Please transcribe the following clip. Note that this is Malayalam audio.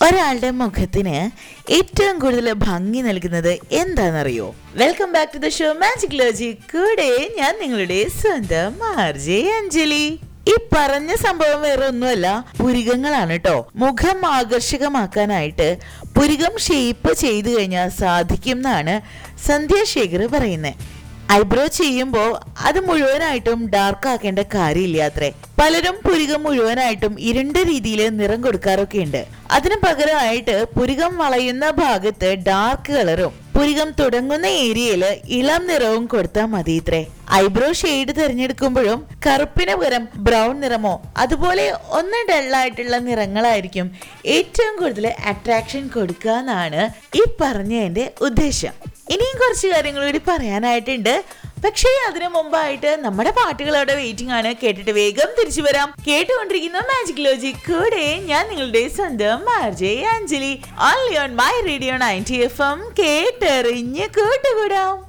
ഒരാളുടെ മുഖത്തിന് ഏറ്റവും കൂടുതൽ ഭംഗി നൽകുന്നത് എന്താണെന്നറിയോ welcome back to the show magic ലോജി കൂടെ ഞാൻ നിങ്ങളുടെ സ്വന്തം ആർജെ അഞ്ജലി ഈ പറഞ്ഞ സംഭവം വേറെ ഒന്നുമല്ല പുരികങ്ങളാണ് കേട്ടോ മുഖം ആകർഷകമാക്കാനായിട്ട് പുരികം ഷേപ്പ് ചെയ്തു കഴിഞ്ഞാൽ സാധിക്കും എന്നാണ് സന്ധ്യാശേഖർ പറയുന്നത് ഐബ്രോ ചെയ്യുമ്പോൾ അത് മുഴുവനായിട്ടും ഡാർക്ക് ആക്കേണ്ട കാര്യമില്ല അത്രേ പലരും പുരികം മുഴുവനായിട്ടും ഇരുണ്ട രീതിയിൽ നിറം കൊടുക്കാറൊക്കെ ഉണ്ട് അതിന് പകരമായിട്ട് പുരികം വളയുന്ന ഭാഗത്ത് ഡാർക്ക് കളറും പുരികം തുടങ്ങുന്ന ഏരിയയിൽ ഇളം നിറവും കൊടുത്താൽ മതി ഇത്രേ ഐബ്രോ ഷെയ്ഡ് തിരഞ്ഞെടുക്കുമ്പോഴും കറുപ്പിന് പകരം ബ്രൗൺ നിറമോ അതുപോലെ ഒന്ന് ഡള്ളായിട്ടുള്ള നിറങ്ങളായിരിക്കും ഏറ്റവും കൂടുതൽ അട്രാക്ഷൻ കൊടുക്കുക എന്നാണ് ഈ പറഞ്ഞതിന്റെ ഉദ്ദേശം ഇനിയും കുറച്ച് കാര്യങ്ങൾ കൂടി പറയാനായിട്ടുണ്ട് പക്ഷേ അതിനു മുമ്പായിട്ട് നമ്മുടെ പാട്ടുകൾ അവിടെ വെയിറ്റിംഗ് ആണ് കേട്ടിട്ട് വേഗം തിരിച്ചു വരാം കേട്ടുകൊണ്ടിരിക്കുന്ന മാജിക് ലോജി കൂടെ ഞാൻ നിങ്ങളുടെ സ്വന്തം RJ Anjali only on my radio ninety F M കേട്ടെറിഞ്ഞ് കൂട്ടുകൂടാം